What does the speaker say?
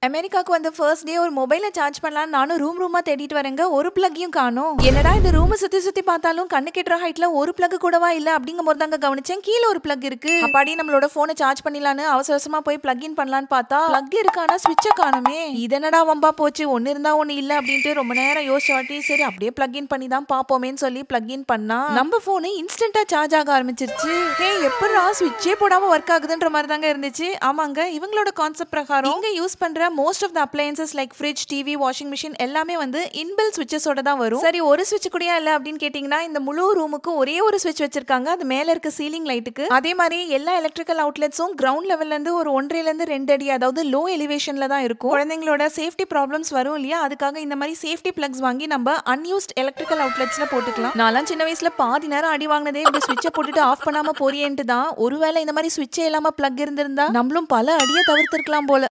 அமெரிக்காக்கு வந்த first day ஒரு மொபைலை சார்ஜ் பண்ணலாம் நானும் ரூம் ரூமா தேடிட்டு வரேங்க ஒரு பிளக்கையும் காணோம் என்னடா இந்த ரூம் சுத்தி சுத்தி பார்த்தாலும் கண்ணு கெட்டுற ஹைட்ல ஒரு பிளக் கூடவா இல்ல அப்படிங்கும் போது தாங்க கவனிச்சேன் கீழே ஒரு பிளக் இருக்கு அப்பாடி நம்மளோட போனை சார்ஜ் பண்ணிடலான்னு அவசர அவசரமா போய் பிளக் இன் பண்ணலான்னு பார்த்தா பிளக் இருக்கு ஆனா சுவிட்சை காணுமே இதனடா வம்பா போச்சு ஒன்னு இருந்தா ஒண்ணு இல்ல அப்படின்ட்டு ரொம்ப நேரம் யோசிச்ச வாட்டி சரி அப்படியே பிளக் இன் பண்ணி தான் பாப்போமேன்னு சொல்லி பிளக் இன் பண்ணா நம்ம போனு இன்ஸ்டன்டா சார்ஜ் ஆக ஆரம்பிச்சிருச்சு ஹே எப்படா சுவிட்சே போடாம ஒர்க் ஆகுதுன்ற மாதிரி தாங்க இருந்துச்சு ஆமாங்க இவங்களோட கான்செப்ட் பிரகாரம் இங்க யூஸ் பண்ற most of the appliances like fridge TV washing machine எல்லாமே வந்து இன்பில் சுவிச்சஸோட தான் வரும் சரி ஒரு சுவிட்ச் கூட இல்ல அப்படின்னு கேட்டீங்கன்னா இந்த முழு ரூமுக்கு ஒரே ஒரு சுவிட்ச் வச்சிருக்காங்க அது மேல இருக்க சீலிங் லைட்டுக்கு அதே மாதிரி எல்லா எலக்ட்ரிக்கல் அவுட்லெட்ஸும் கிரவுண்ட் லெவல்ல இருந்து ஒரு ஒன்றரைல இருந்து ரெண்டு அடி அதாவது லோ எலிவேஷன்ல தான் இருக்கும் குழந்தைங்களோட சேஃப்டி ப்ராப்ளம்ஸ் வரும் இல்லையா அதுக்காக இந்த மாதிரி சேஃப்டி பிளக்ஸ் வாங்கி நம்ம அன்யூஸ்ட் எலக்ட்ரிக்கல் அவுட்லெட்ஸ்ல போட்டுக்கலாம் நான்லாம் சின்ன வயசுல பாதி நேரம் அடி வாங்கினதே இப்படி சுவிட்சை போட்டுட்டு ஆஃப் பண்ணாம போறியேன்ட்டு தான் ஒருவேளை இந்த மாதிரி சுவிட்சே இல்லாம பிளக் இருந்திருந்தா நம்மளும் பல அடியை தவிர்த்திருக்கலாம் போல